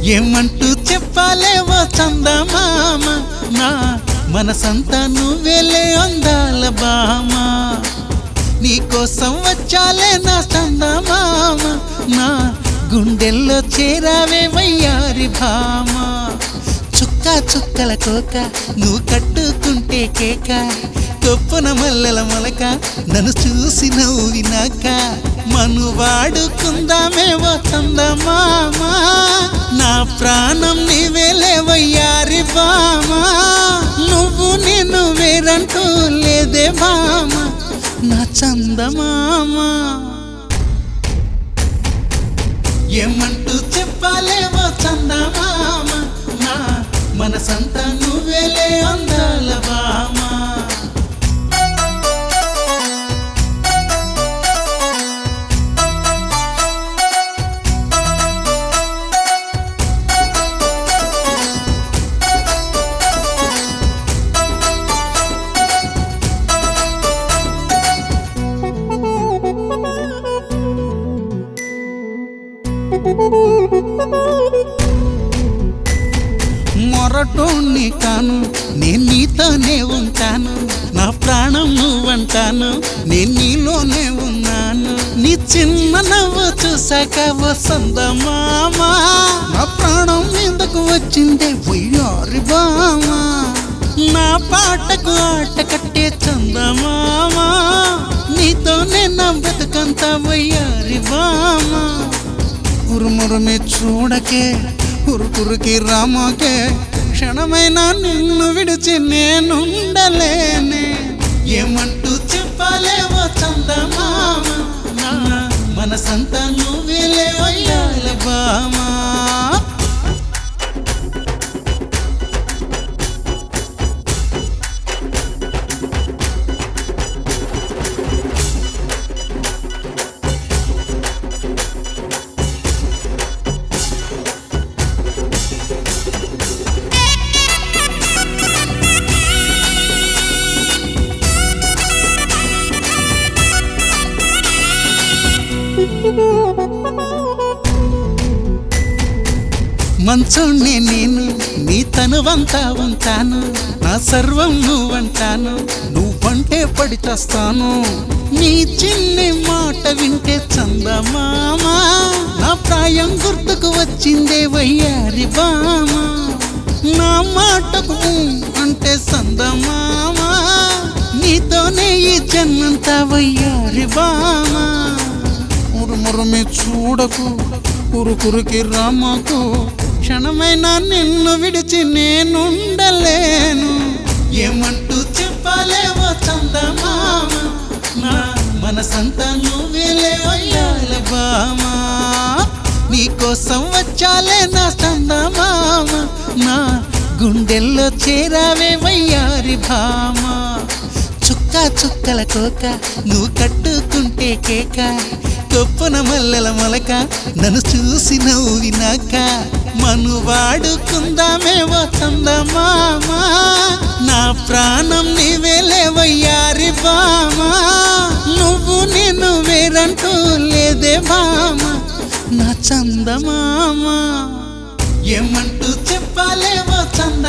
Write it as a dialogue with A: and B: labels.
A: ఏమంటూ చెప్పాలేవో చందమామ నా మనసంతా నువ్వేలే అందాల బామ నీకోసం వచ్చాలే నా చందమామ నా గుండెల్లో చేరావే వయ్యారి భామ చుక్క చుక్కల కోక నువ్వు కట్టుకుంటే కేక కొప్పున మల్లెల మొలక నన్ను చూసి నవ్వినాక మను వాడుకుందామేవో చందమామా నా ప్రాణం నీవేలే వయ్యారి బామా నువ్వు నేను వేరంటూ లేదే బామ నా చందమామా ఏమంటూ చెప్పాలేవో చందమామ నా మనసంతా నువ్వేలే అందాల బామా మొరటోణ్ణి కాను నేను నీతోనే ఉంటాను నా ప్రాణం నువ్వంటాను నేను నీలోనే ఉన్నాను నీ చిన్న నవ్వు చూసాక వసందమామా నా ప్రాణం మీదకు వచ్చిందే వయ్యారి బామా నా పాటకు ఆట కట్టే చందమామా నీతోనే నా బ్రతుకంతా వయ్యారి బామా ఉరుమురుమి చూడకే ఉరుకురికి రామకే క్షణమైన నిన్ను విడిచి నేనుండలేనే ఏమంటూ చెప్పాలేవో చందమామ నా మనసంతా నువ్వేలే వయ్యాల బామా మంచోణ్ణి నేను నీ తనువంతా ఉంటాను నా సర్వం నువ్వంటాను నువ్వంటే పడి చేస్తాను నీ చిన్ని మాట వింటే చందమామా నా ప్రాయం గుర్తుకు వచ్చిందే వయ్యారి బామా నా మాటకు ఊ అంటే సందమామా నీతోనే ఈ జన్మంతా వయ్యారి బామా ఉరుమురుమి చూడకు ఉరుకురికి రామకు క్షణమైనా నిన్ను విడిచి నేనుండలేను ఏమంటూ చెప్పాలేవో చందమామ నా మనసంతా నువ్వేలే వయ్యాల బామా నీకోసం వచ్చాలే నా చందమామ నా గుండెల్లో చేరావే వయ్యారి భామా చుక్క చుక్కల కోక నువ్వు కట్టుకుంటే కేక కొప్పున మల్లెల మొలక నన్ను చూసి నవ్వినాక మను వాడుకుందామేవో చందమామా నా ప్రాణం నీవేలే వయ్యారి బామా నువ్వు నేను వేరంటూ లేదే బామా నా చందమామా ఏమంటూ చెప్పాలేవో చంద